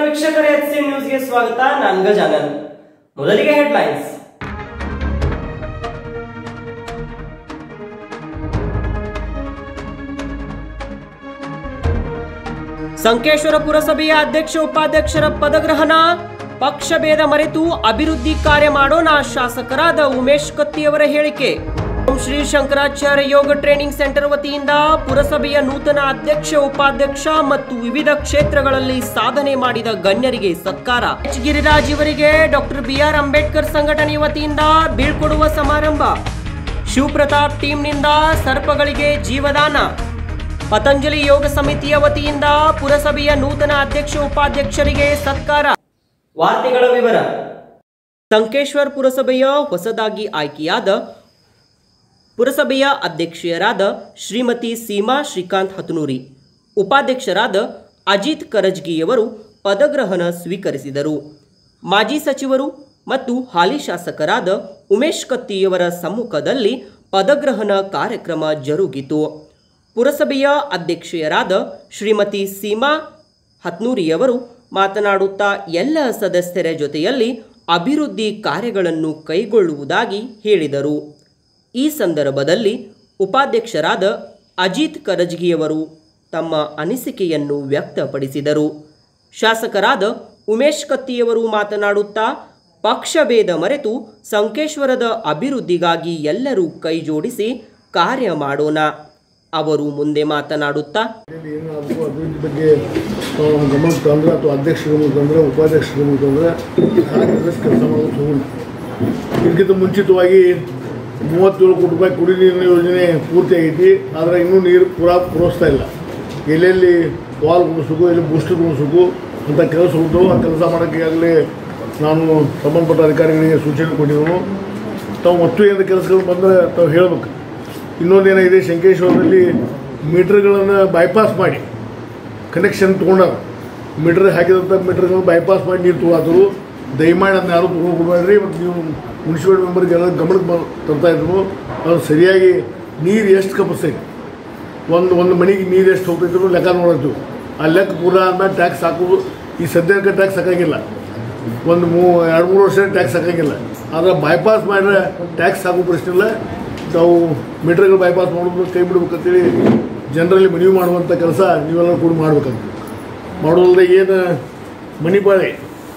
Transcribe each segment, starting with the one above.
ವೀಕ್ಷಕರೇ H C ನ್ಯೂಸ್ಗೆ ಸ್ವಾಗತ ನಾನು ಗಜಾನನ್ ಮೊದಲಿಗೆ ಹೆಡ್ಲೈನ್ಸ್ ಸಂಕೇಶ್ವರ ಪುರಸಭೆಯ ಅಧ್ಯಕ್ಷ ಉಪಾಧ್ಯಕ್ಷರ ಪದಗ್ರಹಣ ಪಕ್ಷ ಭೇದ ಮರೆತು ಅಭಿವೃದ್ಧಿ ಕಾರ್ಯ ಮಾಡೋಣ ಶಾಸಕರಾದ ಉಮೇಶ್ ಕತ್ತಿಯವರ ಹೇಳಿಕೆ ಓಂ ಶ್ರೀ ಶಂಕರಾಚಾರ್ಯ ಯೋಗ ಟ್ರೈನಿಂಗ್ ಸೆಂಟರ್ ವತಿಯಿಂದ ಪುರಸಭೆಯ ನೂತನ ಅಧ್ಯಕ್ಷ ಉಪಾಧ್ಯಕ್ಷ ಮತ್ತು ವಿವಿಧ ಕ್ಷೇತ್ರಗಳಲ್ಲಿ ಸಾಧನೆ ಮಾಡಿದ ಗಣ್ಯರಿಗೆ ಸತ್ಕಾರ ಎಚ್ ಗಿರಿರಾಜ್ ಇವರಿಗೆ ಡಾಕ್ಟರ್ ಬಿಆರ್ ಅಂಬೇಡ್ಕರ್ ಸಂಘಟನೆ ವತಿಯಿಂದ ಬೀಳ್ಕೊಡುವ ಸಮಾರಂಭ ಶಿವಪ್ರತಾಪ್ ಟೀಮ್ನಿಂದ ಸರ್ಪಗಳಿಗೆ ಜೀವದಾನ ಪತಂಜಲಿ ಯೋಗ ಸಮಿತಿಯ ವತಿಯಿಂದ ಪುರಸಭೆಯ ನೂತನ ಅಧ್ಯಕ್ಷ ಉಪಾಧ್ಯಕ್ಷರಿಗೆ ಸತ್ಕಾರ ವಾರ್ತೆಗಳ ವಿವರ ಸಂಕೇಶ್ವರ್ ಪುರಸಭೆಯ ಹೊಸದಾಗಿ ಆಯ್ಕೆಯಾದ ಪುರಸಭೆಯ ಅಧ್ಯಕ್ಷೆಯರಾದ ಶ್ರೀಮತಿ ಸೀಮಾ ಶ್ರೀಕಾಂತ್ ಹತನೂರಿ ಉಪಾಧ್ಯಕ್ಷರಾದ ಅಜಿತ್ ಕರಜ್ಗಿಯವರು ಪದಗ್ರಹಣ ಸ್ವೀಕರಿಸಿದರು ಮಾಜಿ ಸಚಿವರು ಮತ್ತು ಹಾಲಿ ಶಾಸಕರಾದ ಉಮೇಶ್ ಕತ್ತಿಯವರ ಸಮ್ಮುಖದಲ್ಲಿ ಪದಗ್ರಹಣ ಕಾರ್ಯಕ್ರಮ ಜರುಗಿತು ಪುರಸಭೆಯ ಅಧ್ಯಕ್ಷೆಯರಾದ ಶ್ರೀಮತಿ ಸೀಮಾ ಹತ್ನೂರಿಯವರು ಮಾತನಾಡುತ್ತಾ ಎಲ್ಲ ಸದಸ್ಯರ ಜೊತೆಯಲ್ಲಿ ಅಭಿವೃದ್ಧಿ ಕಾರ್ಯಗಳನ್ನು ಕೈಗೊಳ್ಳುವುದಾಗಿ ಹೇಳಿದರು ಈ ಸಂದರ್ಭದಲ್ಲಿ ಉಪಾಧ್ಯಕ್ಷರಾದ ಅಜಿತ್ ಕರಜ್ಗಿಯವರು ತಮ್ಮ ಅನಿಸಿಕೆಯನ್ನು ವ್ಯಕ್ತಪಡಿಸಿದರು ಶಾಸಕರಾದ ಉಮೇಶ್ ಕತ್ತಿಯವರು ಮಾತನಾಡುತ್ತಾ ಪಕ್ಷಭೇದ ಮರೆತು ಸಂಕೇಶ್ವರದ ಅಭಿವೃದ್ಧಿಗಾಗಿ ಎಲ್ಲರೂ ಕೈಜೋಡಿಸಿ ಕಾರ್ಯ ಮಾಡೋಣ ಅವರು ಮುಂದೆ ಮಾತನಾಡುತ್ತಾ ಇಲ್ಲಿ ಏನಾದರೂ ಅಭಿವೃದ್ಧಿ ಬಗ್ಗೆ ನಾವು ಗಮನಕ್ಕೆ ತಂದರೆ ಅಥವಾ ಅಧ್ಯಕ್ಷರ ಗಮನಕ್ಕೆ ತಂದರೆ ಉಪಾಧ್ಯಕ್ಷರ ಗಮನಕ್ಕೆ ತಂದರೆ ಕಾಂಗ್ರೆಸ್ ಕೆಲಸ ಮಾಡೋದು ಹೋಗೋಣ ಇದಕ್ಕಿಂತ ಮುಂಚಿತವಾಗಿ ಮೂವತ್ತೇಳು ಕೋಟಿ ರೂಪಾಯಿ ಕುಡಿ ನೀರಿನ ಯೋಜನೆ ಪೂರ್ತಿ ಆಗೈತಿ ಆದರೆ ಇನ್ನೂ ನೀರು ಪೂರಾ ಪೂರೈಸ್ತಾ ಇಲ್ಲ ಎಲ್ಲೆಲ್ಲಿ ವಾಲ್ ಕುಡಿಸ್ಬೇಕು ಎಲ್ಲಿ ಬೂಸ್ಟರ್ ಕುಡಿಸ್ಬೇಕು ಅಂತ ಕೆಲಸ ಉಂಟು ಆ ಕೆಲಸ ಮಾಡೋಕ್ಕೆ ಈಗಾಗಲೇ ನಾನು ಸಂಬಂಧಪಟ್ಟ ಅಧಿಕಾರಿಗಳಿಗೆ ಸೂಚನೆ ಕೊಟ್ಟಿದ್ದನು ತಾವು ಮತ್ತು ಏನಾದ್ರು ಕೆಲಸಗಳು ಬಂದರೆ ತಾವು ಹೇಳಬೇಕು ಇನ್ನೊಂದೇನಾಗಿದೆ ಶಂಕೇಶ್ವರದಲ್ಲಿ ಮೀಟ್ರ್ಗಳನ್ನು ಬೈಪಾಸ್ ಮಾಡಿ ಕನೆಕ್ಷನ್ ತೊಗೊಂಡಾರ ಮೀಟ್ರ್ ಹಾಕಿದಂಥ ಮೀಟ್ರ್ಗಳನ್ನು ಬೈಪಾಸ್ ಮಾಡಿ ನೀರು ತೊಗೊಳತ್ತರು ದಯಮಾಡಿ ಅದನ್ನ ಯಾರು ತೊಗೊಂಡು ಕೊಡಬೇಡ್ರಿ ಮತ್ತು ನೀವು ಮುನ್ಸಿಪಲ್ ಮೆಂಬರ್ಗೆ ಎಲ್ಲ ಗಮನಕ್ಕೆ ಬ ತರ್ತಾ ಇದ್ರು ಅದು ಸರಿಯಾಗಿ ನೀರು ಎಷ್ಟು ಕಪಸ್ತೈತಿ ಒಂದು ಒಂದು ಮನೆಗೆ ನೀರು ಎಷ್ಟು ಹೋಗ್ತೈತಿ ಲೆಕ್ಕ ನೋಡತ್ತೀವಿ ಆ ಲೆಕ್ಕ ಪೂರ ಆದ್ಮೇಲೆ ಟ್ಯಾಕ್ಸ್ ಹಾಕೋದು ಈ ಸದ್ಯಕ್ಕೆ ಟ್ಯಾಕ್ಸ್ ಹಾಕಂಗಿಲ್ಲ ಒಂದು ಮೂ ಎರಡು ಮೂರು ವರ್ಷ ಟ್ಯಾಕ್ಸ್ ಹಾಕಂಗಿಲ್ಲ ಆದರೆ ಬೈಪಾಸ್ ಮಾಡಿದ್ರೆ ಟ್ಯಾಕ್ಸ್ ಹಾಕೋ ಪ್ರಶ್ನೆ ಇಲ್ಲ ತಾವು ಮೀಟ್ರ್ಗಳು ಬೈಪಾಸ್ ಮಾಡೋದು ಕೈ ಬಿಡ್ಬೇಕಂತೇಳಿ ಜನರಲ್ಲಿ ಮನವಿ ಮಾಡುವಂಥ ಕೆಲಸ ನೀವೆಲ್ಲ ಕೂಡ ಮಾಡ್ಬೇಕಂತ ಮಾಡೋದಲ್ಲದೆ ಏನು ಮಣಿಪಾಳೆ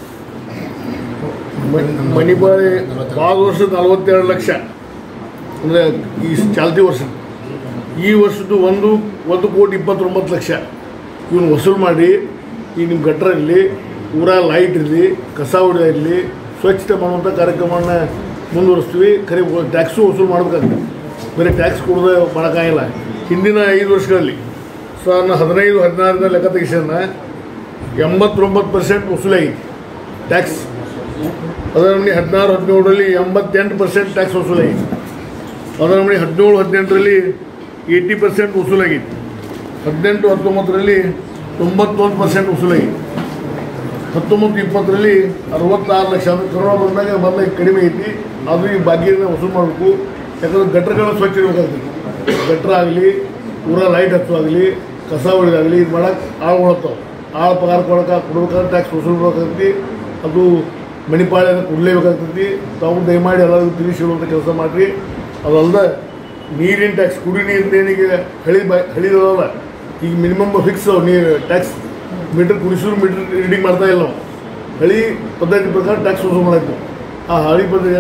ಮಣಿಪಾಳೆ ಭಾಳ ವರ್ಷ ನಲವತ್ತೆರಡು ಲಕ್ಷ ಅಂದರೆ ಈ ಚಾಲ್ತಿ ವರ್ಷ ಈ ವರ್ಷದ್ದು ಒಂದು ಒಂದು ಕೋಟಿ ಇಪ್ಪತ್ತೊಂಬತ್ತು ಲಕ್ಷ ಇವನು ವಸೂಲು ಮಾಡಿ ಈ ನಿಮ್ಮ ಗಟ್ರ ಇರಲಿ ಊರ ಲೈಟ್ ಇರಲಿ ಕಸ ಹೊಡೆದ ಇರಲಿ ಸ್ವಚ್ಛತೆ ಮಾಡುವಂಥ ಕಾರ್ಯಕ್ರಮವನ್ನು ಮುಂದುವರಿಸ್ತೀವಿ ಖರೆ ಟ್ಯಾಕ್ಸು ವಸೂಲು ಮಾಡ್ಬೇಕಾಗ್ತದೆ ಬರೀ ಟ್ಯಾಕ್ಸ್ ಕೊಡೋದೇ ಮಾಡೋಕ್ಕಾಗಿಲ್ಲ ಹಿಂದಿನ ಐದು ವರ್ಷಗಳಲ್ಲಿ ಸಾವಿರದ ಹದಿನೈದು ಹದಿನಾರರ ಲೆಕ್ಕ ತೆಗಿಸೋಣ ಎಂಬತ್ತೊಂಬತ್ತು ಪರ್ಸೆಂಟ್ ವಸೂಲಾಗಿತ್ತು ಟ್ಯಾಕ್ಸ್ ಅದರ ನಮ್ಮನೆ ಹದಿನಾರು ಹದಿನೇಳರಲ್ಲಿ ಎಂಬತ್ತೆಂಟು ಪರ್ಸೆಂಟ್ ಟ್ಯಾಕ್ಸ್ ವಸೂಲಾಗಿತ್ತು ಅದರ ನಮ್ಮನೆ ಹದಿನೇಳು ಹದಿನೆಂಟರಲ್ಲಿ ಏಯ್ಟಿ ಪರ್ಸೆಂಟ್ ವಸೂಲಾಗಿತ್ತು ಹದಿನೆಂಟು ಹತ್ತೊಂಬತ್ತರಲ್ಲಿ ತೊಂಬತ್ತೊಂದು ಪರ್ಸೆಂಟ್ ವಸೂಲಾಗಿತ್ತು ಹತ್ತೊಂಬತ್ತು ಇಪ್ಪತ್ತರಲ್ಲಿ ಅರವತ್ತಾರು ಲಕ್ಷ ಅಂದರೆ ಕೊರೋನಾ ಬಂದಾಗ ಮೊದಲ ಕಡಿಮೆ ಐತಿ ಆದರೂ ಈ ಬಾಕಿಯನ್ನು ವಸೂಲು ಮಾಡಬೇಕು ಯಾಕಂದ್ರೆ ಗಟ್ರಗಳನ್ನ ಸ್ವಚ್ಛ ಇರಬೇಕಾಗ್ತದೆ ಗಟ್ರ ಆಗಲಿ ಊರ ಲೈಟ್ ಹಚ್ಚೋದಾಗಲಿ ಕಸ ಹೊಡೆದಾಗಲಿ ಇದು ಮಾಡಕ್ಕೆ ಆಳು ಕೊಡತ್ತಾವ ಆಳು ಪಗಾರ ಕೊಡಕ್ಕೆ ಕೊಡ್ಬೇಕಾದ್ರೆ ಟ್ಯಾಕ್ಸ್ ವಸೂಲು ಮಾಡ್ಬೇಕಾಗ್ತೈತಿ ಅದು ಮಣಿಪಾಳ್ಯ ಕೊಡಲೇಬೇಕಾಗ್ತೈತಿ ತಾವು ದಯಮಾಡಿ ಎಲ್ಲರಿಗೂ ತಿಳಿಸಿ ಹೇಳುವಂಥ ಕೆಲಸ ಮಾಡಿರಿ ಅದಲ್ಲದೆ ನೀರಿನ ಟ್ಯಾಕ್ಸ್ ಕುಡಿ ನೀರಿನ ಏನಿಗೆ ಹಳಿ ಬ ಹಳಿದಲ್ಲ ಈಗ ಮಿನಿಮಮ್ ಫಿಕ್ಸ್ ನೀರು ಟ್ಯಾಕ್ಸ್ ಮೀಟರ್ ಕುಡಿಸಿದ್ರು ಮೀಟರ್ ರೀಡಿಂಗ್ ಮಾಡ್ತಾ ಇಲ್ಲ ನಾವು ಹಳಿ ಪದ್ಧತಿ ಪ್ರಕಾರ ಟ್ಯಾಕ್ಸ್ ವಸೂಲು ಮಾಡಾಯ್ತು ಆ ಹಳಿ ಪದ್ಧತಿ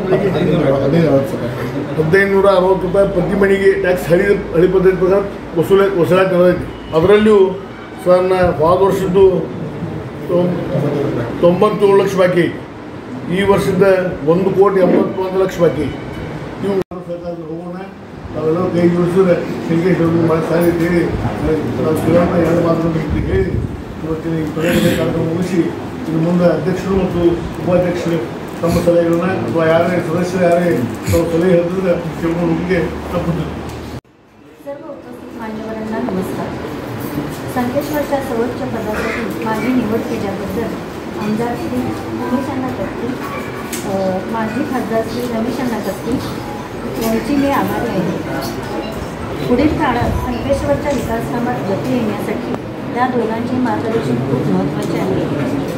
ಹದಿನೈದು ನೂರ ಅರವತ್ತು ರೂಪಾಯಿ ಪ್ರತಿ ಮನೆಗೆ ಟ್ಯಾಕ್ಸ್ ಹಳಿ ಹಳಿ ಪದ್ಧತಿ ಪ್ರಕಾರ ವಸೂಲ ವಸೂಲಾತಿ ನಡೆದೈತಿ ಅದರಲ್ಲಿಯೂ ಸರ್ ನಾ ಹೋದ ವರ್ಷದ್ದು ತೊಂ- ತೊಂಬತ್ತೇಳು ಲಕ್ಷ ಬಾಕಿ ಐತಿ. ಈ ವರ್ಷದ ಒಂದು ಕೋಟಿ ಎಂಬತ್ತೊಂದು ಲಕ್ಷ ಬಾಕಿ ಐತಿ. ಇವು ಸರ್ಕಾರದಿಂದ ಹೋಗೋಣ ನಾವೆಲ್ಲ ಕೈ ಜೋಡಿಸಿದ್ರೆ ಶಂಕೇಶ್ವರ ಮಾಡಿ ಸಾರಿ ಹೇಳಿ ನಾವು ಶಿವಣ್ಣ ಎರಡು ಮಾತ್ರ ಹೇಳಿ ಇವತ್ತಿನ ಈ ಪ್ರಯೋಜನ ಕಾರ್ಯಕ್ರಮ ಮುಗಿಸಿ ಇನ್ನು ಮುಂದೆ ಅಧ್ಯಕ್ಷರು ಮತ್ತು ಉಪಾಧ್ಯಕ್ಷರು ತಮ್ಮ ಸಲಹೆಗಳನ್ನ ಅಥವಾ ಯಾರೇ ಸದಸ್ಯರು ಯಾರೇ ತಾವು ಸಲಹೆ ಹೇಳಿದ್ರೆ ಕೇಳ್ಕೊಂಡು ಹೋಗಿಗೆ ತಪ್ಪುತ್ತದೆ सर्व उपस्थित मान्यवरांना नमस्कार संकेश्वरच्या सर्वोच्च पदासाठी माझी निवड केल्याबद्दल आमदार श्री उमेश अण्णा कत्ती अ, माजी खासदार श्री रमेश अण्णा कत्ती यांची मी आभारी आहे पुढील काळात संकेश्वरच्या विकासकामात गती येण्यासाठी त्या दोघांचे मार्गदर्शन खूप महत्त्वाचे आहे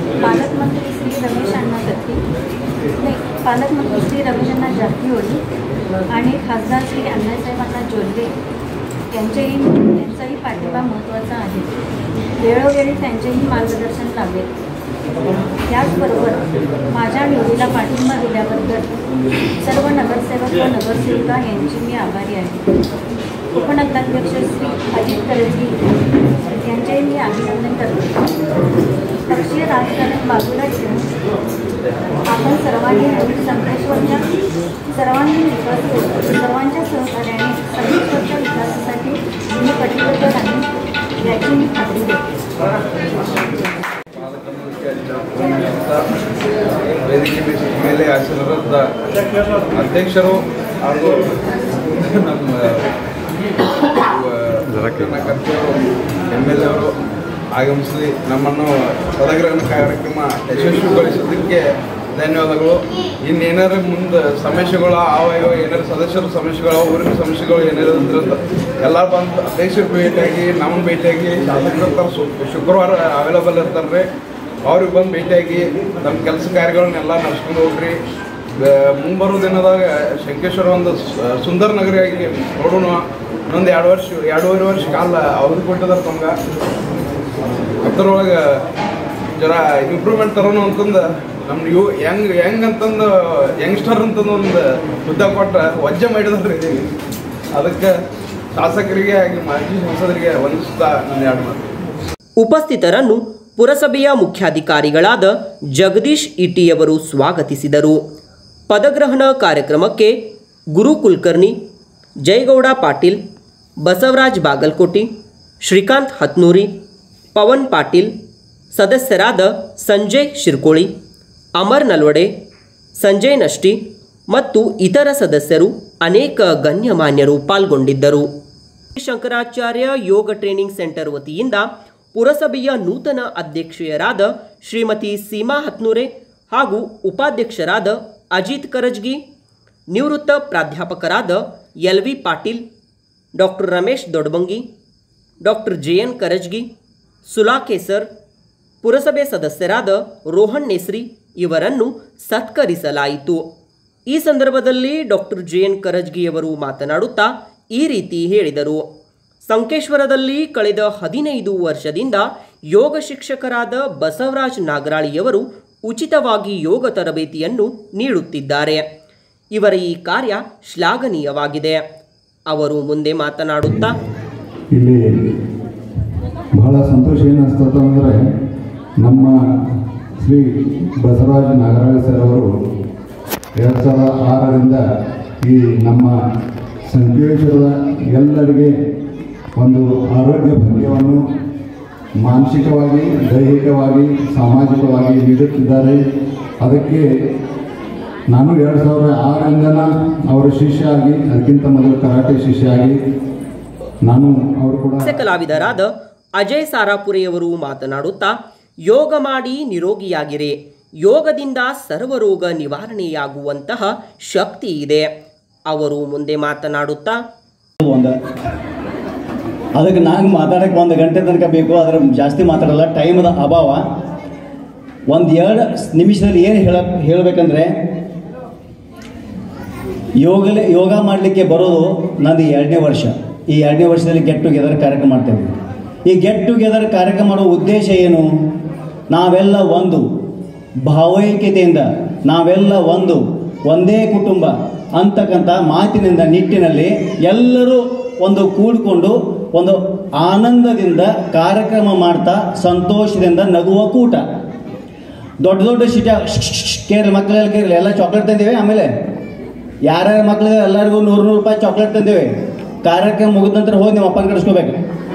पालकमंत्री श्री रवींद्रनाथ जारकीहोळी आणि खासदार श्री अण्णासाहेबांना जोडले त्यांचेही त्यांचाही पाठिंबा महत्त्वाचा आहे वेळोवेळी त्यांचेही मार्गदर्शन लाभेल त्याचबरोबर माझ्या निवडीला पाठिंबा दिल्याबद्दल सर्व नगरसेवक व नगरसेविका यांची मी आभारी आहे उपनगराध्यक्ष श्री अजित करजी यांचेही मी अभिनंदन करते पक्षीय राजकारण बाजूला ठेवून आपण सर्वांनी मिळून संकेश्वरच्या सर्वांनी विकास सर्वांच्या सहकार्याने संकेश्वरच्या विकासासाठी मी कटिबद्ध राहीन याची मी खात्री देते ವೇದಿಕೆ ಮೇಲೆ ಆಶೀರ್ವಾದ ಅಧ್ಯಕ್ಷರು ಹಾಗೂ ನಮ್ಮ ಕಾರ್ಯಕರ್ತರು ಎಮ್ ಎಲ್ ಎ ಅವರು ಆಗಮಿಸಿ ನಮ್ಮನ್ನು ಸದಗ್ರಹಣ ಕಾರ್ಯಕ್ರಮ ಯಶಸ್ವಿಗೊಳಿಸೋದಕ್ಕೆ ಧನ್ಯವಾದಗಳು ಇನ್ನೇನಾರು ಮುಂದೆ ಸಮಸ್ಯೆಗಳು ಅವ ಇವ ಏನಾರು ಸದಸ್ಯರ ಸಮಸ್ಯೆಗಳು ಊರಿನ ಸಮಸ್ಯೆಗಳು ಏನಾರು ಇದ್ರೆ ಎಲ್ಲ ಬಂದು ಅಧ್ಯಕ್ಷರು ಭೇಟಿಯಾಗಿ ನಮ್ಮನ್ನು ಭೇಟಿಯಾಗಿ ಶಾಸಕರ ತರ ಶು- ಶುಕ್ರವಾರ ಅವೈಲಬಲ್ ಇರ್ತಾರೆ ರೀ ಅವ್ರಿಗೆ ಬಂದು ಭೇಟಿಯಾಗಿ ನಮ್ಮ ಕೆಲಸ ಕಾರ್ಯಗಳನ್ನೆಲ್ಲ ನಡ್ಸ್ಕೊಂಡು ಹೋಗ್ರಿ ಬ- ಮುಂಬರೋ ದಿನದಾಗ ಶಂಕೇಶ್ವರ ಒಂದು ಸ- ಸುಂದರ ನಗರಿಯಾಗಿ ನೋಡೋಣ ಇನ್ನೊಂದು ಎರಡು ವರ್ಷ ಎರಡೂವರೆ ವರ್ಷ ಕಾಲ ಅವಧಿ ಕೊಟ್ಟಿದ್ದಾರೆ ತಮ್ಗೆ ಅದರೊಳಗೆ ಜರ ಇಂಪ್ರೂವ್ಮೆಂಟ್ ತರೋಣ ಅಂತಂದು ನಮ್ಮ ಯು ಹೆಂಗ್ ಹೆಂಗ್ ಅಂತಂದು ಯಂಗ್ಸ್ಟರ್ ಅಂತಂದು ಒಂದು ಹುದ್ದೆ ಕೊಟ್ಟ ವಜ್ಜೆ ಮಾಡಿದ್ರಿ ಅದಕ್ಕೆ ಶಾಸಕರಿಗೆ ಹಾಗೆ ಮಾಜಿ ಸಂಸದರಿಗೆ ವಂದಿಸ್ತಾ ನನ್ನ ಎರಡು ಮಾತು ಉಪಸ್ಥಿತರನ್ನು ಪುರಸಭೆಯ ಮುಖ್ಯಾಧಿಕಾರಿಗಳಾದ ಜಗದೀಶ್ ಇಟಿಯವರು ಸ್ವಾಗತಿಸಿದರು ಪದಗ್ರಹಣ ಕಾರ್ಯಕ್ರಮಕ್ಕೆ ಗುರು ಕುಲಕರ್ಣಿ ಜಯಗೌಡ ಪಾಟೀಲ್ ಬಸವರಾಜ್ ಬಾಗಲಕೋಟಿ ಶ್ರೀಕಾಂತ್ ಹತ್ನೂರಿ ಪವನ್ ಪಾಟೀಲ್ ಸದಸ್ಯರಾದ ಸಂಜಯ್ ಶಿರ್ಕೋಳಿ ಅಮರ್ ನಲ್ವಡೆ ಸಂಜಯ್ ನಷ್ಟಿ ಮತ್ತು ಇತರ ಸದಸ್ಯರು ಅನೇಕ ಗಣ್ಯಮಾನ್ಯರು ಪಾಲ್ಗೊಂಡಿದ್ದರು ಶಂಕರಾಚಾರ್ಯ ಯೋಗ ಟ್ರೈನಿಂಗ್ ಸೆಂಟರ್ ವತಿಯಿಂದ ಪುರಸಭೆಯ ನೂತನ ಅಧ್ಯಕ್ಷೆಯರಾದ ಶ್ರೀಮತಿ ಸೀಮಾ ಹತ್ನೂರೆ ಹಾಗೂ ಉಪಾಧ್ಯಕ್ಷರಾದ ಅಜಿತ್ ಕರಜ್ಗಿ ನಿವೃತ್ತ ಪ್ರಾಧ್ಯಾಪಕರಾದ L V Patil doctor Ramesh Dodbangi doctor J N Karajgi ಸುಲಾಕೇಸರ್ ಪುರಸಭೆ ಸದಸ್ಯರಾದ ರೋಹನ್ ನೇಸ್ರಿ ಇವರನ್ನು ಸತ್ಕರಿಸಲಾಯಿತು ಈ ಸಂದರ್ಭದಲ್ಲಿ ಡಾಕ್ಟರ್ ಜೆ ಎನ್ ಕರಜ್ಗಿಯವರು ಮಾತನಾಡುತ್ತಾ ಈ ರೀತಿ ಹೇಳಿದರು ಸಂಕೇಶ್ವರದಲ್ಲಿ ಕಳೆದ ಹದಿನೈದು ವರ್ಷದಿಂದ ಯೋಗ ಶಿಕ್ಷಕರಾದ ಬಸವರಾಜ್ ನಾಗರಾಳಿಯವರು ಉಚಿತವಾಗಿ ಯೋಗ ತರಬೇತಿಯನ್ನು ನೀಡುತ್ತಿದ್ದಾರೆ ಇವರ ಈ ಕಾರ್ಯ ಶ್ಲಾಘನೀಯವಾಗಿದೆ ಅವರು ಮುಂದೆ ಮಾತನಾಡುತ್ತಾ ಇಲ್ಲಿ ಬಹಳ ಸಂತೋಷ ಏನು ಅನಿಸ್ತದೆ ಅಂದರೆ ನಮ್ಮ ಶ್ರೀ ಬಸವರಾಜ ನಾಗರಾಜ ಸರ್ ಅವರು ಎರಡು ಸಾವಿರದ ಆರರಿಂದ ಈ ನಮ್ಮ ಸಂಕೇಶ್ವರದ ಎಲ್ಲರಿಗೆ ಒಂದು ಆರೋಗ್ಯ ಭಾಗ್ಯವನ್ನು ಮಾನಸಿಕವಾಗಿ ದೈಹಿಕವಾಗಿ ಸಾಮಾಜಿಕವಾಗಿ ನೀಡುತ್ತಿದ್ದಾರೆ ಅದಕ್ಕೆ ನಾನು ಎರಡು ಸಾವಿರದ ಆರರಿಂದ ಅವರ ಶಿಷ್ಯ ಆಗಿ ಅದಕ್ಕಿಂತ ಮೊದಲು ಕರಾಟೆ ಶಿಷ್ಯ ಆಗಿ ನಾನು ಅವರು ಕೂಡ ಹಾಸ್ಯ ಕಲಾವಿದರಾದ ಅಜಯ್ ಸಾರಾಪುರೆಯವರು ಮಾತನಾಡುತ್ತಾ ಯೋಗ ಮಾಡಿ ನಿರೋಗಿಯಾಗಿರೆ ಯೋಗದಿಂದ ಸರ್ವರೋಗ ನಿವಾರಣೆಯಾಗುವಂತಹ ಶಕ್ತಿ ಇದೆ ಅವರು ಮುಂದೆ ಮಾತನಾಡುತ್ತಾ ಒಂದು ಅದಕ್ಕೆ ನಾನು ಮಾತಾಡಕ್ಕೆ ಒಂದು ಗಂಟೆ ತನಕ ಬೇಕು ಅದ್ರ ಜಾಸ್ತಿ ಮಾತಾಡಲ್ಲ ಟೈಮದ ಅಭಾವ ಒಂದು ಎರಡು ನಿಮಿಷದಲ್ಲಿ ಏನು ಹೇಳ ಹೇಳಬೇಕಂದ್ರೆ ಯೋಗ ಯೋಗ ಮಾಡಲಿಕ್ಕೆ ಬರೋದು ನಂದು ಎರಡನೇ ವರ್ಷ ಈ ಎರಡನೇ ವರ್ಷದಲ್ಲಿ ಗೆಟ್ ಟುಗೆದರ್ ಕಾರ್ಯಕ್ರಮ ಮಾಡ್ತೇವೆ ಈ ಗೆಟ್ ಟುಗೆದರ್ ಕಾರ್ಯಕ್ರಮ ಮಾಡೋ ಉದ್ದೇಶ ಏನು ನಾವೆಲ್ಲ ಒಂದು ಭಾವೈಕ್ಯತೆಯಿಂದ ನಾವೆಲ್ಲ ಒಂದು ಒಂದೇ ಕುಟುಂಬ ಅಂತಕ್ಕಂಥ ಮಾತಿನಿಂದ ನಿಟ್ಟಿನಲ್ಲಿ ಎಲ್ಲರೂ ಒಂದು ಕೂಡಿಕೊಂಡು ಒಂದು ಆನಂದದಿಂದ ಕಾರ್ಯಕ್ರಮ ಮಾಡ್ತಾ ಸಂತೋಷದಿಂದ ನಗುವ ಕೂಟ ದೊಡ್ಡ ದೊಡ್ಡ ಶಿಟ ಕೇರಳ ಮಕ್ಕಳೆಲ್ಲ ಕೇರಳ ಎಲ್ಲ ಚಾಕ್ಲೇಟ್ ತಂದೇವೆ ಆಮೇಲೆ ಯಾರ್ಯಾರ ಮಕ್ಕಳಿಗೆ ಎಲ್ಲರಿಗೂ ನೂರು ನೂರು ರೂಪಾಯಿ ಚಾಕ್ಲೇಟ್ ತಂದೇವೆ ಕಾರ್ಯಕ್ರಮ ಮುಗಿದ ನಂತರ ಹೋಗಿ ನಿಮ್ಮ ಅಪ್ಪನ ಕಳಿಸ್ಕೋಬೇಕು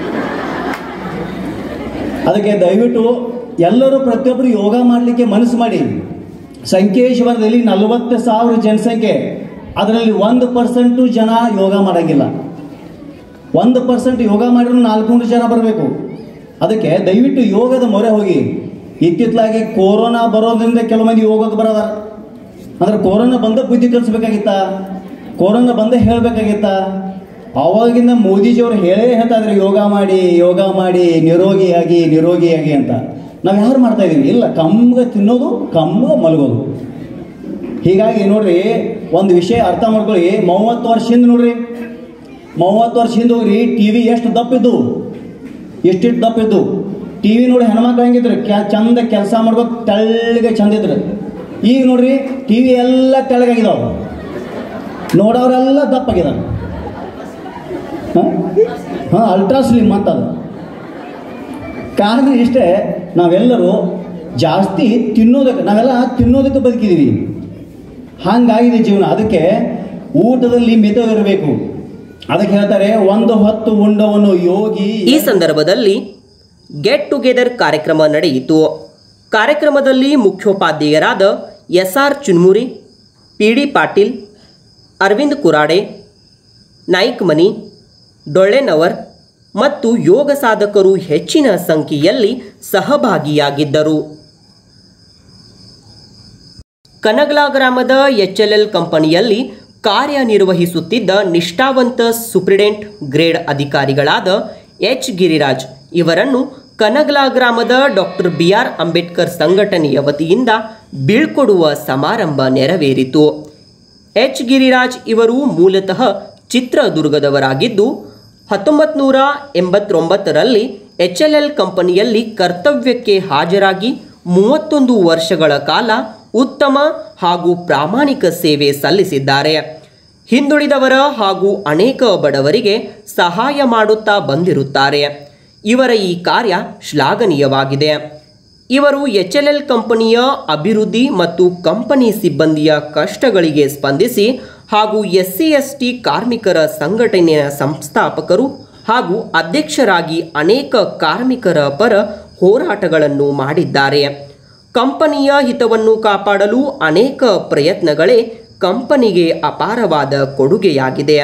ಅದಕ್ಕೆ ದಯವಿಟ್ಟು ಎಲ್ಲರೂ ಪ್ರತಿಯೊಬ್ಬರು ಯೋಗ ಮಾಡಲಿಕ್ಕೆ ಮನಸ್ಸು ಮಾಡಿ ಸಂಕೇಶ್ವರದಲ್ಲಿ ನಲವತ್ತು ಸಾವಿರ ಜನಸಂಖ್ಯೆ ಅದರಲ್ಲಿ ಒಂದು ಪರ್ಸೆಂಟು ಜನ ಯೋಗ ಮಾಡೋಂಗಿಲ್ಲ ಒಂದು ಪರ್ಸೆಂಟ್ ಯೋಗ ಮಾಡಿದ್ರು ನಾಲ್ಕುನೂರು ಜನ ಬರಬೇಕು ಅದಕ್ಕೆ ದಯವಿಟ್ಟು ಯೋಗದ ಮೊರೆ ಹೋಗಿ ಇತ್ತಿತ್ತಲಾಗಿ ಕೊರೋನಾ ಬರೋದ್ರಿಂದ ಕೆಲವು ಮಂದಿ ಯೋಗಕ್ಕೆ ಬರೋದ ಅಂದ್ರೆ ಕೊರೋನಾ ಬಂದ ಬುದ್ಧಿ ಕಲಿಸ್ಬೇಕಾಗಿತ್ತ ಕೊರೋನಾ ಬಂದ ಹೇಳಬೇಕಾಗಿತ್ತ ಅವಾಗಿಂದ ಮೋದಿಜಿಯವರು ಹೇಳೇ ಹೇಳ್ತಾ ಇದ್ರು ಯೋಗ ಮಾಡಿ ಯೋಗ ಮಾಡಿ ನಿರೋಗಿಯಾಗಿ ನಿರೋಗಿಯಾಗಿ ಅಂತ ನಾವು ಯಾರು ಮಾಡ್ತಾ ಇದೀವಿ ಇಲ್ಲ ಕಮ್ಗ ತಿನ್ನೋದು ಕಮ್ಗ ಮಲಗೋದು ಹೀಗಾಗಿ ನೋಡ್ರಿ ಒಂದು ವಿಷಯ ಅರ್ಥ ಮಾಡ್ಕೊಳ್ಳಿ ಮೂವತ್ತು ವರ್ಷ ಹಿಂದೆ ನೋಡ್ರಿ ಮೂವತ್ತು ವರ್ಷ ಹಿಂದೆ ಹೋಗ್ರಿ ಟಿ ವಿ ಎಷ್ಟು ದಪ್ಪ ಇದ್ದು ಎಷ್ಟಿಟ್ಟು ದಪ್ಪ ಇದ್ದು ಟಿ ವಿ ನೋಡಿ ಹೆಣ್ಮಕ್ಳು ಹೆಂಗಿದ್ರು ಕ್ಯಾ ಚಂದ ಕೆಲಸ ಮಾಡ್ಕೋ ತೆಳ್ಳಗೆ ಚಂದ ಇದ್ರು ಈಗ ನೋಡ್ರಿ ಟಿ ವಿ ಎಲ್ಲ ತೆಳ್ಳಗಾಗಿದಾವ ನೋಡೋರೆಲ್ಲ ದಪ್ಪಾಗಿದಾವೆ ಹಾಂ ಅಲ್ಟ್ರಾ ಸ್ಲಿಮ್ ಅಂತ ಅದು ಕಾರಣ ಇಷ್ಟೇ ನಾವೆಲ್ಲರೂ ಜಾಸ್ತಿ ತಿನ್ನೋದಕ್ಕೆ ನಾವೆಲ್ಲ ತಿನ್ನೋದಕ್ಕೆ ಬದುಕಿದ್ದೀವಿ ಹಾಗಾಗಿದೆ ಜೀವನ ಅದಕ್ಕೆ ಊಟದಲ್ಲಿ ಮಿತವಿರಬೇಕು ಅದಕ್ಕೆ ಹೇಳ್ತಾರೆ ಒಂದು ಹೊತ್ತು ಉಂಡವನು ಯೋಗಿ ಈ ಸಂದರ್ಭದಲ್ಲಿ ಗೆಟ್ ಟುಗೆದರ್ ಕಾರ್ಯಕ್ರಮ ನಡೆಯಿತು ಕಾರ್ಯಕ್ರಮದಲ್ಲಿ ಮುಖ್ಯೋಪಾಧ್ಯಾಯರಾದ S R Chunmuri P D Patil Arvind Kurade Naik Mani Dollenavar ಮತ್ತು ಯೋಗ ಸಾಧಕರು ಹೆಚ್ಚಿನ ಸಂಖ್ಯೆಯಲ್ಲಿ ಸಹಭಾಗಿಯಾಗಿದ್ದರು ಕನಗಲಾ ಗ್ರಾಮದ ಎಚ್ಎಲ್ಎಲ್ ಕಂಪನಿಯಲ್ಲಿ ಕಾರ್ಯನಿರ್ವಹಿಸುತ್ತಿದ್ದ ನಿಷ್ಠಾವಂತ ಸುಪ್ರಿಡೆಂಟ್ ಗ್ರೇಡ್ ಅಧಿಕಾರಿಗಳಾದ ಎಚ್ ಗಿರಿರಾಜ್ ಇವರನ್ನು ಕನಗಲಾ ಗ್ರಾಮದ ಡಾಕ್ಟರ್ ಬಿ ಆರ್ ಅಂಬೇಡ್ಕರ್ ಸಂಘಟನೆಯ ವತಿಯಿಂದ ಬೀಳ್ಕೊಡುವ ಸಮಾರಂಭ ನೆರವೇರಿತು ಎಚ್ ಗಿರಿರಾಜ್ ಇವರು ಮೂಲತಃ ಚಿತ್ರದುರ್ಗದವರಾಗಿದ್ದು ಹತ್ತೊಂಬತ್ತು ನೂರ ಎಂಬತ್ತೊಂಬತ್ತರಲ್ಲಿ ಎಚ್ ಎಲ್ ಎಲ್ ಕಂಪನಿಯಲ್ಲಿ ಕರ್ತವ್ಯಕ್ಕೆ ಹಾಜರಾಗಿ ಮೂವತ್ತೊಂದು ವರ್ಷಗಳ ಕಾಲ ಉತ್ತಮ ಹಾಗೂ ಪ್ರಾಮಾಣಿಕ ಸೇವೆ ಸಲ್ಲಿಸಿದ್ದಾರೆ ಹಿಂದುಳಿದವರ ಹಾಗೂ ಅನೇಕ ಬಡವರಿಗೆ ಸಹಾಯ ಮಾಡುತ್ತಾ ಬಂದಿರುತ್ತಾರೆ ಇವರ ಈ ಕಾರ್ಯ ಶ್ಲಾಘನೀಯವಾಗಿದೆ ಇವರು ಎಚ್ ಎಲ್ ಎಲ್ ಕಂಪನಿಯ ಅಭಿವೃದ್ಧಿ ಮತ್ತು ಕಂಪನಿ ಸಿಬ್ಬಂದಿಯ ಕಷ್ಟಗಳಿಗೆ ಸ್ಪಂದಿಸಿ ಹಾಗೂ ಎಸ್ ಸಿ ಎಸ್ ಟಿ ಕಾರ್ಮಿಕರ ಸಂಘಟನೆಯ ಸಂಸ್ಥಾಪಕರು ಹಾಗೂ ಅಧ್ಯಕ್ಷರಾಗಿ ಅನೇಕ ಕಾರ್ಮಿಕರ ಪರ ಹೋರಾಟಗಳನ್ನು ಮಾಡಿದ್ದಾರೆ ಕಂಪನಿಯ ಹಿತವನ್ನು ಕಾಪಾಡಲು ಅನೇಕ ಪ್ರಯತ್ನಗಳೇ ಕಂಪನಿಗೆ ಅಪಾರವಾದ ಕೊಡುಗೆಯಾಗಿದೆ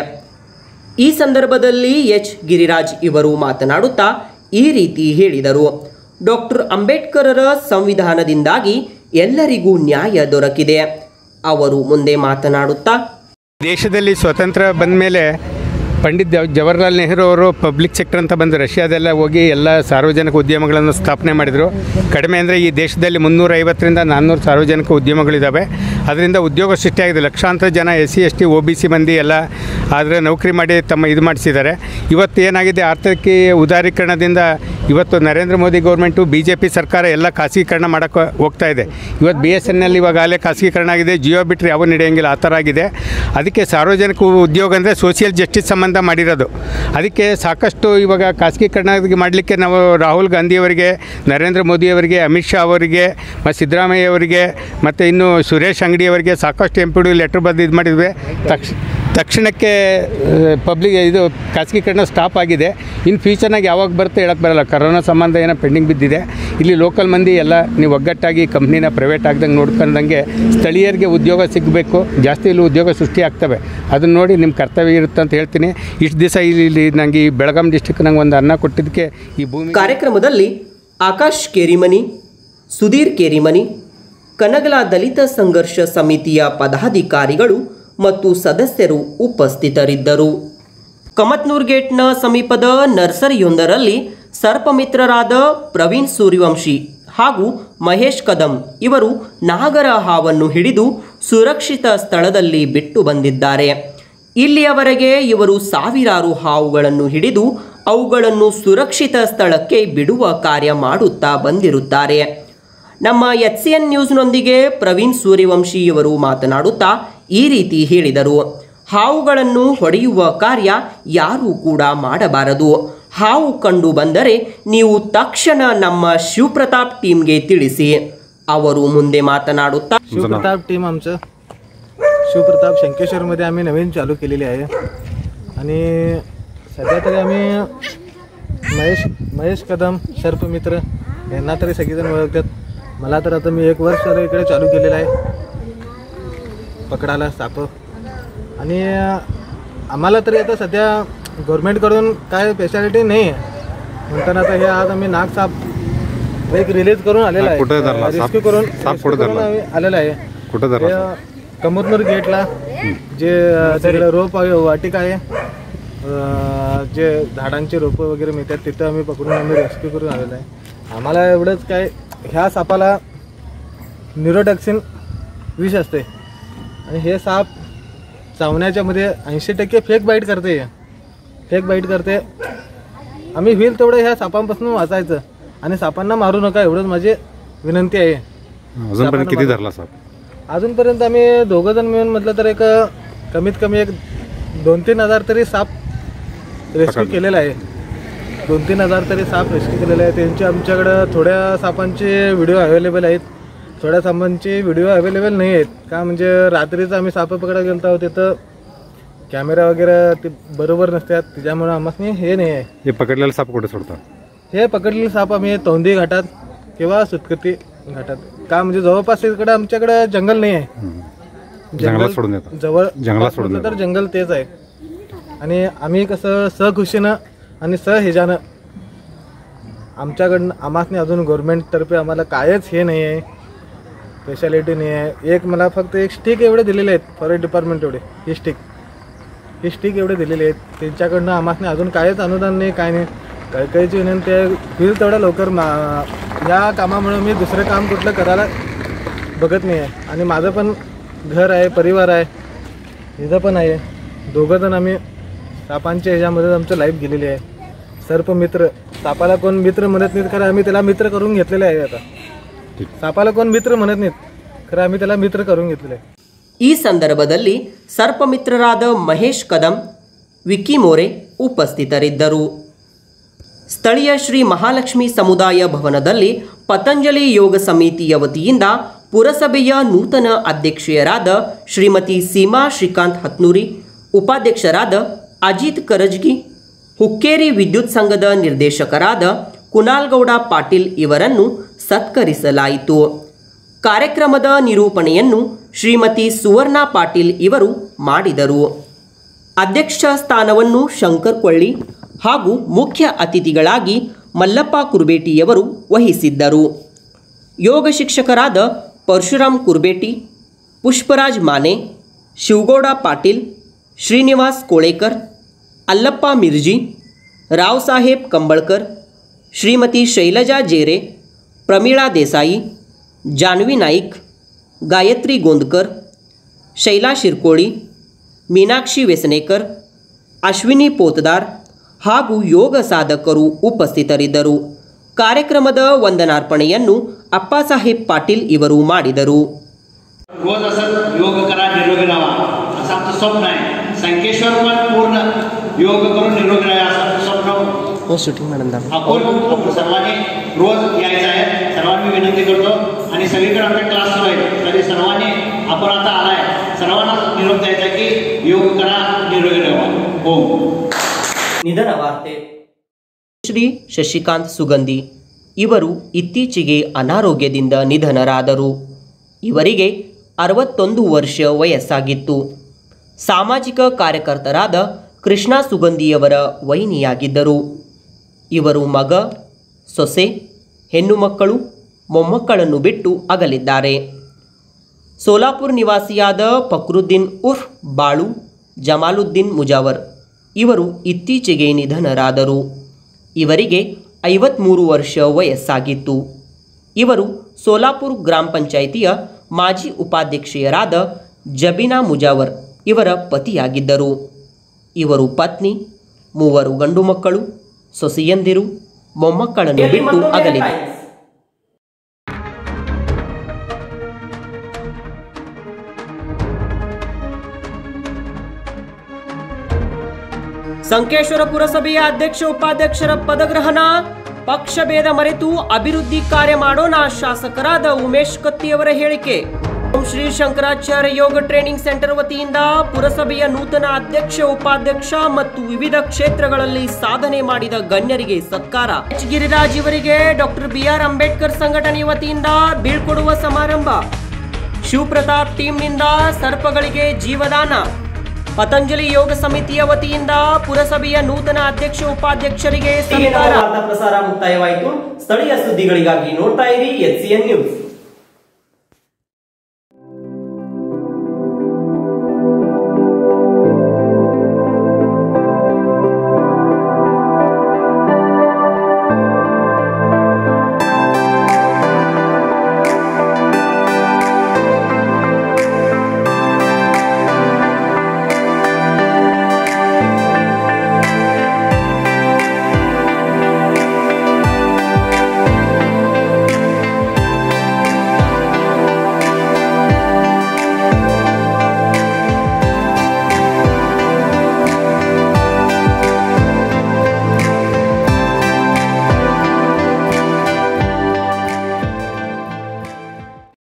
ಈ ಸಂದರ್ಭದಲ್ಲಿ ಎಚ್ ಗಿರಿರಾಜ್ ಇವರು ಮಾತನಾಡುತ್ತಾ ಈ ರೀತಿ ಹೇಳಿದರು ಡಾಕ್ಟರ್ ಅಂಬೇಡ್ಕರರ ಸಂವಿಧಾನದಿಂದಾಗಿ ಎಲ್ಲರಿಗೂ ನ್ಯಾಯ ದೊರಕಿದೆ ಅವರು ಮುಂದೆ ಮಾತನಾಡುತ್ತಾ ದೇಶದಲ್ಲಿ ಸ್ವತಂತ್ರ ಬಂದ ಮೇಲೆ ಪಂಡಿತ್ ಜವ- ಜವಾಹರ್ಲಾಲ್ ನೆಹರು ಅವರು ಪಬ್ಲಿಕ್ ಸೆಕ್ಟರ್ ಅಂತ ಬಂದು ರಷ್ಯಾದೆಲ್ಲ ಹೋಗಿ ಎಲ್ಲ ಸಾರ್ವಜನಿಕ ಉದ್ಯಮಗಳನ್ನು ಸ್ಥಾಪನೆ ಮಾಡಿದರು ಕಡಿಮೆ ಅಂದರೆ ಈ ದೇಶದಲ್ಲಿ ಮುನ್ನೂರ ಐವತ್ತರಿಂದ ನಾನ್ನೂರು ಸಾರ್ವಜನಿಕ ಉದ್ಯಮಗಳಿದ್ದಾವೆ ಅದರಿಂದ ಉದ್ಯೋಗ ಸೃಷ್ಟಿಯಾಗಿದೆ ಲಕ್ಷಾಂತರ ಜನ S C S T O B C ಮಂದಿ ಎಲ್ಲ ಆದರೆ ನೌಕರಿ ಮಾಡಿ ತಮ್ಮ ಇದು ಮಾಡಿಸಿದ್ದಾರೆ ಇವತ್ತು ಏನಾಗಿದೆ ಆರ್ಥಿಕ ಉದಾರೀಕರಣದಿಂದ ಇವತ್ತು Narendra Modi government B J P ಸರ್ಕಾರ ಎಲ್ಲ ಖಾಸಗೀಕರಣ ಮಾಡೋಕ್ಕೆ ಹೋಗ್ತಾ ಇದೆ ಇವತ್ತು ಬಿ ಎಸ್ ಎನ್ ಎಲ್ ಇವಾಗಲೇ ಖಾಸಗೀಕರಣ ಆಗಿದೆ ಜಿಯೋ ಬಿಟ್ಟರೆ ಯಾವ ನಡೆಯೋಂಗಿಲ್ಲ ಆ ಥರ ಆಗಿದೆ ಅದಕ್ಕೆ ಸಾರ್ವಜನಿಕ ಉದ್ಯೋಗ ಅಂದರೆ ಸೋಷಿಯಲ್ ಜಸ್ಟಿಸ್ ಸಂಬಂಧ ಮಾಡಿರೋದು ಅದಕ್ಕೆ ಸಾಕಷ್ಟು ಇವಾಗ ಖಾಸಗೀಕರಣ ಮಾಡಲಿಕ್ಕೆ ನಾವು ರಾಹುಲ್ ಗಾಂಧಿಯವರಿಗೆ ನರೇಂದ್ರ ಮೋದಿಯವರಿಗೆ ಅಮಿತ್ ಶಾ ಅವರಿಗೆ ಮತ್ತು ಸಿದ್ದರಾಮಯ್ಯ ಅವರಿಗೆ ಮತ್ತು ಇನ್ನು ಸುರೇಶ್ ಅಂಗಡಿಯವರಿಗೆ ಸಾಕಷ್ಟು ಎಂ ಪಿ ಡಿ ಲೆಟ್ರ್ ಬರೆದು ಇದು ಮಾಡಿದ್ವಿ ತಕ್ಷ ತಕ್ಷಣಕ್ಕೆ ಪಬ್ಲಿಕ್ ಇದು ಖಾಸಗೀಕರಣ ಸ್ಟಾಪ್ ಆಗಿದೆ ಇನ್ನು ಫ್ಯೂಚರ್ನಾಗ ಯಾವಾಗ ಬರುತ್ತೆ ಹೇಳಕ್ಕೆ ಬರಲ್ಲ ಕರೋನಾ ಸಂಬಂಧ ಏನೋ ಪೆಂಡಿಂಗ್ ಬಿದ್ದಿದೆ ಇಲ್ಲಿ ಲೋಕಲ್ ಮಂದಿ ಎಲ್ಲ ನೀವು ಒಗ್ಗಟ್ಟಾಗಿ ಕಂಪ್ನಿನ ಪ್ರೈವೇಟ್ ಆಗ್ದಂಗೆ ನೋಡ್ಕೊಂಡಂಗೆ ಸ್ಥಳೀಯರಿಗೆ ಉದ್ಯೋಗ ಸಿಗಬೇಕು ಜಾಸ್ತಿ ಇಲ್ಲಿ ಉದ್ಯೋಗ ಸೃಷ್ಟಿ ಆಗ್ತವೆ ಅದನ್ನ ನೋಡಿ ನಿಮ್ಮ ಕರ್ತವ್ಯ ಇರುತ್ತೆ ಅಂತ ಹೇಳ್ತೀನಿ ಇಷ್ಟು ದಿವಸ ಇಲ್ಲಿ ಇಲ್ಲಿ ನನಗೆ ಈ ಬೆಳಗಾಂ ಡಿಸ್ಟಿಕ್ ನಂಗೆ ಒಂದು ಅನ್ನ ಕೊಟ್ಟಿದ್ದಕ್ಕೆ ಈ ಭೂಮಿ ಕಾರ್ಯಕ್ರಮದಲ್ಲಿ ಆಕಾಶ್ ಕೇರಿಮನಿ ಸುಧೀರ್ ಕೇರಿಮನಿ ಕನಗಲ ದಲಿತ ಸಂಘರ್ಷ ಸಮಿತಿಯ ಪದಾಧಿಕಾರಿಗಳು ಮತ್ತು ಸದಸ್ಯರು ಉಪಸ್ಥಿತರಿದ್ದರು ಕಮತ್ನೂರ್ ಗೇಟ್ನ ಸಮೀಪದ ನರ್ಸರಿಯೊಂದರಲ್ಲಿ ಸರ್ಪಮಿತ್ರರಾದ ಪ್ರವೀಣ್ ಸೂರ್ಯವಂಶಿ ಹಾಗೂ ಮಹೇಶ್ ಕದಂ ಇವರು ನಾಗರ ಹಾವನ್ನು ಹಿಡಿದು ಸುರಕ್ಷಿತ ಸ್ಥಳದಲ್ಲಿ ಬಿಟ್ಟು ಬಂದಿದ್ದಾರೆ ಇಲ್ಲಿಯವರೆಗೆ ಇವರು ಸಾವಿರಾರು ಹಾವುಗಳನ್ನು ಹಿಡಿದು ಅವುಗಳನ್ನು ಸುರಕ್ಷಿತ ಸ್ಥಳಕ್ಕೆ ಬಿಡುವ ಕಾರ್ಯ ಮಾಡುತ್ತಾ ಬಂದಿರುತ್ತಾರೆ ನಮ್ಮ ಎಚ್ ಸಿ ಎನ್ ನ್ಯೂಸ್ನೊಂದಿಗೆ ಪ್ರವೀಣ್ ಸೂರ್ಯವಂಶಿ ಇವರು ಮಾತನಾಡುತ್ತಾ ಈ ರೀತಿ ಹೇಳಿದರು ಹಾವುಗಳನ್ನು ಹೊಡೆಯುವ ಕಾರ್ಯ ಯಾರೂ ಕೂಡ ಮಾಡಬಾರದು ಹಾವು ಕಂಡು ಬಂದರೆ ನೀವು ತಕ್ಷಣ ನಮ್ಮ ಶಿವಪ್ರತಾಪ್ ಟೀಮ್ಗೆ ತಿಳಿಸಿ ಅವರು ಮುಂದೆ ಮಾತನಾಡುತ್ತಾ शिवप्रताप टीम आमचं शिवप्रताप शंकेश्वरमध्ये आम्ही नवीन चालू केलेली आहे आणि सध्या तरी आम्ही महेश महेश कदम सर्पमित्र यांना तरी सगळेजण ओळखतात मला तर आता मी एक वर्ष झालं इकडे चालू केलेलं आहे पकडायला साप आणि आम्हाला तरी आता सध्या गव्हर्मेंटकडून काय स्पेशालिटी नाही आहे म्हणताना आता हे आज आम्ही नाग साप एक रिलीज करून आलेला कुठे धरला? आहे साप- रेस्क्यू करून साप rescue कुठे करून धरला? आम्ही आलेला आहे कुठं धरला हे कमतनूर गेटला जे अ, तिकडे रोप आहे वाटिका आहे अ, जे झाडांचे रोपं वगैरे मिळतात तिथं आम्ही पकडून आम्ही रेस्क्यू करून आलेलो आहे आम्हाला एवढंच काय ह्या सापाला न्यूरोटॉक्सिन विष असते आणि हे साप चावण्याच्या मध्ये ऐंशी टक्के फेक बाईट करते फेक बाईट करते आम्ही होईल तेवढं ह्या सापांपासून वाचायचं आणि सापांना मारू नका एवढंच माझी विनंती आहे अजूनपर्यंत किती धरला साप अजूनपर्यंत आम्ही दोघं जण मिळून म्हटलं तर एक कमीत कमी एक दोन तीन हजार तरी साप रेस्क्यू केलेला आहे दोन तीन हजार तरी साप रेस्क्यू केलेले आहे त्यांचे आमच्याकडं थोड्या सापांचे व्हिडिओ अवेलेबल आहेत थोड्या सापांचे व्हिडिओ अवेलेबल नाही आहेत का म्हणजे रात्रीचं आम्ही साप पकडायला गेलो आहोत तिथं कॅमेरा वगैरे ते बरोबर नसतात त्याच्यामुळे आम्हाला हे नाही आहे हे पकडलेला साप कुठे सोडतात हे पकडलेले साप आम्ही तोंदी घाटात किंवा सुतकती घाटात का म्हणजे जवळपास इकडे आमच्याकडे जंगल नाही आहे जंगलात सोडून देतात जवळ जंगलात सोडून म्हटलं तर जंगल तेच आहे आणि आम्ही कसं सहखुशीनं आणि सहहेजानं आमच्याकडनं आम्हासनी अजून गव्हर्नमेंटतर्फे आम्हाला कायच हे नाही आहे स्पेशालिटी नाही आहे एक मला फक्त एक स्टिक एवढे दिलेले आहेत फॉरेस्ट डिपार्टमेंट एवढे ही स्टिक ही स्टिक एवढे दिलेले आहेत त्यांच्याकडनं आम्हासनी अजून कायच अनुदान नाही काय नाही काही काहीची विनंती आहे होईल तेवढ्या लवकर मा या कामामुळे मी दुसरं काम कुठलं करायला बघत नाही आहे आणि माझं पण घर आहे परिवार आहे हिचं पण आहे दोघं जण आम्ही सापांच्या ह्याच्यामध्ये आमचं लाईफ गेलेली आहे सर्प मित्र सापाला कोण मित्र म्हणत नाहीत खरं आम्ही त्याला मित्र करून घेतलेले आहे आता सापाला कोण मित्र म्हणत नाहीत खरं आम्ही त्याला मित्र करून घेतलेले आहे ಈ ಸಂದರ್ಭದಲ್ಲಿ ಸರ್ಪಮಿತ್ರರಾದ ಮಹೇಶ್ ಕದಂ ವಿಕ್ಕಿ ಮೋರೆ ಉಪಸ್ಥಿತರಿದ್ದರು ಸ್ಥಳೀಯ ಶ್ರೀ ಮಹಾಲಕ್ಷ್ಮಿ ಸಮುದಾಯ ಭವನದಲ್ಲಿ ಪತಂಜಲಿ ಯೋಗ ಸಮಿತಿಯ ವತಿಯಿಂದ ಪುರಸಭೆಯ ನೂತನ ಅಧ್ಯಕ್ಷೆಯರಾದ ಶ್ರೀಮತಿ ಸೀಮಾ ಶ್ರೀಕಾಂತ್ ಹತ್ನೂರಿ ಉಪಾಧ್ಯಕ್ಷರಾದ ಅಜಿತ್ ಕರಜ್ಗಿ ಹುಕ್ಕೇರಿ ವಿದ್ಯುತ್ ಸಂಘದ ನಿರ್ದೇಶಕರಾದ ಕುನಾಲ್ಗೌಡ ಪಾಟೀಲ್ ಇವರನ್ನು ಸತ್ಕರಿಸಲಾಯಿತು ಕಾರ್ಯಕ್ರಮದ ನಿರೂಪಣೆಯನ್ನು ಶ್ರೀಮತಿ ಸುವರ್ಣ ಪಾಟೀಲ್ ಇವರು ಮಾಡಿದರು ಅಧ್ಯಕ್ಷ ಸ್ಥಾನವನ್ನು ಶಂಕರ್ ಕೊಳ್ಳಿ ಹಾಗೂ ಮುಖ್ಯ ಅತಿಥಿಗಳಾಗಿ ಮಲ್ಲಪ್ಪ ಕುರ್ಬೇಟಿಯವರು ವಹಿಸಿದ್ದರು ಯೋಗ ಶಿಕ್ಷಕರಾದ ಪರಶುರಾಮ್ ಕುರ್ಬೇಟಿ ಪುಷ್ಪರಾಜ್ ಮಾನೆ ಶಿವಗೌಡ ಪಾಟೀಲ್ ಶ್ರೀನಿವಾಸ್ ಕೋಳೇಕರ್ ಅಲ್ಲಪ್ಪ ಮಿರ್ಜಿ ರಾವ್ ಸಾಹೇಬ್ ಕಂಬಳ್ಕರ್ ಶ್ರೀಮತಿ ಶೈಲಜಾ ಜೇರೆ ಪ್ರಮೀಳಾ ದೇಸಾಯಿ ಜಾನ್ವಿ ನಾईक गायत्री गोंदकर शैला शिरकोळी ಮೀನಾಕ್ಷಿ ವೆಸನೇಕರ್ ಅಶ್ವಿನಿ ಪೋತದಾರ್ ಹಾಗೂ ಯೋಗ ಸಾಧಕರು ಉಪಸ್ಥಿತರಿದ್ದರು ಕಾರ್ಯಕ್ರಮದ ವಂದನಾರ್ಪಣೆಯನ್ನು ಅಪ್ಪಾಸಾಹೇಬ್ ಪಾಟೀಲ್ ಇವರು ಮಾಡಿದರು रोज असं योग करा निरोगी राहा असं आमचं स्वप्न आहे संकेश्वर पण पूर्ण योग करून निरोगी राहा असं आमचं स्वप्न ಶೂಟಿಂಗ್ ಮೇಡಮ್ आपण आपण सर्वांनी रोज यायचं आहे सर्वांनी विनंती करतो आणि सगळीकडे आपले क्लास सुरू आहेत तरी सर्वांनी आपण आता आलाय सर्वांना निरोप द्यायचा आहे की योग करा निरोगी राहा हो ನಿಧನ ವಾರ್ತೆ ಶ್ರೀ ಶಶಿಕಾಂತ್ ಸುಗಂಧಿ ಇವರು ಇತ್ತೀಚೆಗೆ ಅನಾರೋಗ್ಯದಿಂದ ನಿಧನರಾದರು ಇವರಿಗೆ ಅರವತ್ತೊಂದು ವರ್ಷ ವಯಸ್ಸಾಗಿತ್ತು ಸಾಮಾಜಿಕ ಕಾರ್ಯಕರ್ತರಾದ ಕೃಷ್ಣ ಸುಗಂಧಿಯವರ ವೈನಿಯಾಗಿದ್ದರು ಇವರು ಮಗ ಸೊಸೆ ಹೆಣ್ಣು ಮಕ್ಕಳು ಮೊಮ್ಮಕ್ಕಳನ್ನು ಬಿಟ್ಟು ಅಗಲಿದ್ದಾರೆ ಸೋಲಾಪುರ್ ನಿವಾಸಿಯಾದ ಫಕ್ರುದ್ದೀನ್ ಉರ್ಫ್ ಬಾಳು ಜಮಾಲುದ್ದೀನ್ ಮುಜಾವರ್ ಇವರು ಇತ್ತೀಚೆಗೆ ನಿಧನರಾದರು ಇವರಿಗೆ ಐವತ್ತ್ಮೂರು ವರ್ಷ ವಯಸ್ಸಾಗಿತ್ತು ಇವರು ಸೋಲಾಪುರ್ ಗ್ರಾಮ ಪಂಚಾಯಿತಿಯ ಮಾಜಿ ಉಪಾಧ್ಯಕ್ಷೆಯರಾದ ಜಬೀನಾ ಮುಜಾವರ್ ಇವರ ಪತಿಯಾಗಿದ್ದರು ಇವರು ಪತ್ನಿ ಮೂವರು ಗಂಡು ಮಕ್ಕಳು ಸೊಸೆಯಂದಿರು ಮೊಮ್ಮಕ್ಕಳನ್ನು ಬಿಟ್ಟು ಅಗಲಿದ್ದಾರೆ ಸಂಕೇಶ್ವರ ಪುರಸಭೆಯ ಅಧ್ಯಕ್ಷ ಉಪಾಧ್ಯಕ್ಷರ ಪದಗ್ರಹಣ ಪಕ್ಷ ಭೇದ ಮರೆತು ಅಭಿವೃದ್ಧಿ ಕಾರ್ಯ ಮಾಡೋಣ ಶಾಸಕರಾದ ಉಮೇಶ್ ಕತ್ತಿಯವರ ಹೇಳಿಕೆ ಓಂ ಶ್ರೀ ಶಂಕರಾಚಾರ್ಯ ಯೋಗ ಟ್ರೈನಿಂಗ್ ಸೆಂಟರ್ ವತಿಯಿಂದ ಪುರಸಭೆಯ ನೂತನ ಅಧ್ಯಕ್ಷ ಉಪಾಧ್ಯಕ್ಷ ಮತ್ತು ವಿವಿಧ ಕ್ಷೇತ್ರಗಳಲ್ಲಿ ಸಾಧನೆ ಮಾಡಿದ ಗಣ್ಯರಿಗೆ ಸತ್ಕಾರ ಎಚ್ ಗಿರಿರಾಜ್ ಇವರಿಗೆ ಡಾಕ್ಟರ್ ಬಿಆರ್ ಅಂಬೇಡ್ಕರ್ ಸಂಘಟನೆ ವತಿಯಿಂದ ಬೀಳ್ಕೊಡುವ ಸಮಾರಂಭ ಶಿವಪ್ರತಾಪ್ ಟೀಮ್ನಿಂದ ಸರ್ಪಗಳಿಗೆ ಜೀವದಾನ ಪತಂಜಲಿ ಯೋಗ ಸಮಿತಿಯ ವತಿಯಿಂದ ಪುರಸಭೆಯ ನೂತನ ಅಧ್ಯಕ್ಷ ಉಪಾಧ್ಯಕ್ಷರಿಗೆ ವಾರ್ತಾ ಪ್ರಸಾರ ಮುಕ್ತಾಯವಾಯಿತು ಸ್ಥಳೀಯ ಸುದ್ದಿಗಳಿಗಾಗಿ ನೋಡ್ತಾ ಇರಿ ಎಚ್ ನ್ಯೂಸ್